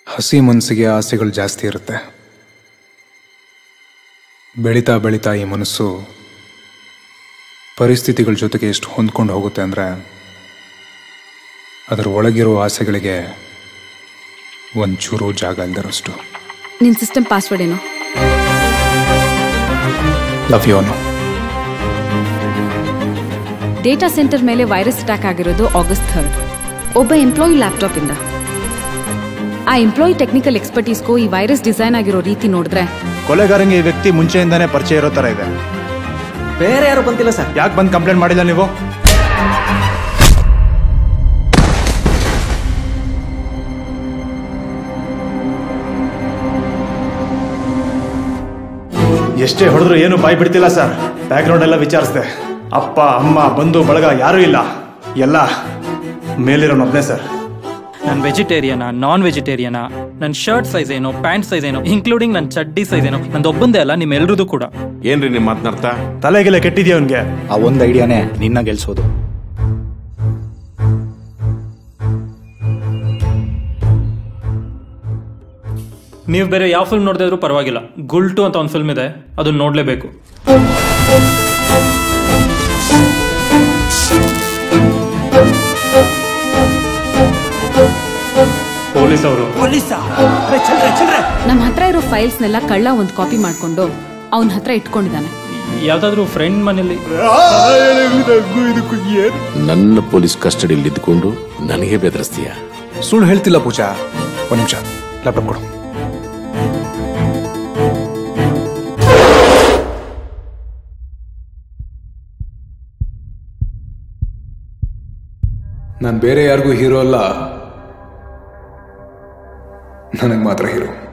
ಹಸಿ ಮನಸ್ಸಿಗೆ ಆಸೆಗಳು ಜಾಸ್ತಿ ಇರುತ್ತೆ ಬೆಳೀತಾ ಬೆಳೀತಾ ಈ ಮನಸ್ಸು ಪರಿಸ್ಥಿತಿಗಳ ಜೊತೆಗೆ ಎಷ್ಟು ಹೊಂದ್ಕೊಂಡು ಹೋಗುತ್ತೆ ಅಂದರೆ ಅದರ ಒಳಗಿರೋ ಆಸೆಗಳಿಗೆ ಒಂಚೂರು ಜಾಗ ಇಲ್ದಿರೋಷ್ಟು ನಿನ್ ಸಿಸ್ಟಮ್ ಪಾಸ್ವರ್ಡ್ ಏನು ಲವ್ ಯು ಅನ್ನು ಡೇಟಾ ಸೆಂಟರ್ ಮೇಲೆ ವೈರಸ್ ಅಟ್ಯಾಕ್ ಆಗಿರೋದು ಆಗಸ್ಟ್ ಥರ್ಡ್ ಒಬ್ಬ ಎಂಪ್ಲಾಯಿ ಲ್ಯಾಪ್ಟಾಪ್ ಇಂದ ಆ ಎಂಪ್ಲಾಯಿ ಟೆಕ್ನಿಕಲ್ ಎಕ್ಸ್ಪರ್ಟೀಸ್ಗೂ ಈ ವೈರಸ್ ಡಿಸೈನ್ ಆಗಿರೋ ರೀತಿ ನೋಡಿದ್ರೆ ಕೊಲೆಗಾರಂಗೆ ಈ ವ್ಯಕ್ತಿ ಮುಂಚೆಯಿಂದಾನೇ ಪರಿಚಯ ಇರೋ ತರ ಇದೆ ಬೇರೆ ಯಾರು ಬಂತಿಲ್ಲ ಸರ್ ಯಾಕೆ ಬಂದು ಕಂಪ್ಲೇಂಟ್ ಮಾಡಿಲ್ಲ ನೀವು ಎಷ್ಟೇ ಹೊಡೆದ್ರು ಏನು ಬಾಯ್ ಬಿಡ್ತಿಲ್ಲ ಸರ್ ಬ್ಯಾಕ್ಗ್ರೌಂಡ್ ಎಲ್ಲ ವಿಚಾರಿಸಿದೆ ಅಪ್ಪ ಅಮ್ಮ ಬಂಧು ಬಳಗ ಯಾರೂ ಇಲ್ಲ ಎಲ್ಲ ಮೇಲಿರೋನೊಬ್ನೇ ಸರ್ ನಾನು ವೆಜಿಟೇರಿಯನಾ ನಾನ್ ವೆಜಿಟೇರಿಯನಾ ನನ್ನ ಶರ್ಟ್ ಸೈಜ್ ಏನೋ ಪ್ಯಾಂಟ್ ಸೈಜ್ ಏನೋ ಇನ್ಕ್ಲೂಡಿಂಗ್ ನನ್ನ ಚಡ್ಡಿ ಸೈಜ್ ಏನೋ ನಂದೊಬ್ಬಂದೇ ಅಲ್ಲ ನಿಮ್ಮೆಲ್ರದ್ದು ಕೂಡ ಏನ್ರಿ ನಿಮ್ ಮಾತನಾರ್ಥ ತಲೆಗೆಲ್ಲ ಕೆಟ್ಟಿದ್ಯಾ ಅವನಿಗೆ ಆ ಒಂದು ಐಡಿಯಾನೇ ನಿನ್ನ ಗೆಲ್ಸೋದು ನೀವು ಬೇರೆ ಯಾವ ಫಿಲ್ಮ್ ನೋಡದೇ ಇದ್ರೂ ಪರವಾಗಿಲ್ಲ ಗುಲ್ಟು ಅಂತ ಒಂದು ಫಿಲ್ಮ್ ಇದೆ ಅದನ್ನ ನೋಡಲೇಬೇಕು ಪೊಲೀಸ್ ಅವರು ನಮ್ಮ ಹತ್ರ ಇರೋ ಫೈಲ್ಸ್ನೆಲ್ಲ ಕಳ್ಳ ಒಂದು ಕಾಪಿ ಮಾಡ್ಕೊಂಡು ಅವನ ಹತ್ರ ಇಟ್ಕೊಂಡಿದ್ದಾನೆ ಯಾವ್ದಾದ್ರು ಫ್ರೆಂಡ್ ಮನೇಲಿ ನನ್ನ ಪೊಲೀಸ್ ಕಸ್ಟಡಿಯಲ್ಲಿ ಇದ್ಕೊಂಡು ನನಗೆ ಬೆದರಿಸ್ತೀಯ ಸುಳ್ಳು ಹೇಳ್ತಿಲ್ಲ ಪೂಜಾ ಒಂದು ನಿಮಿಷ ಲ್ಯಾಪ್ಟಾಪ್ ಕೊಡು ನಾನು ಬೇರೆ ಯಾರಿಗೂ ಹೀರೋ ಅಲ್ಲ ನನಗೆ ಮಾತ್ರ ಹೀರೋ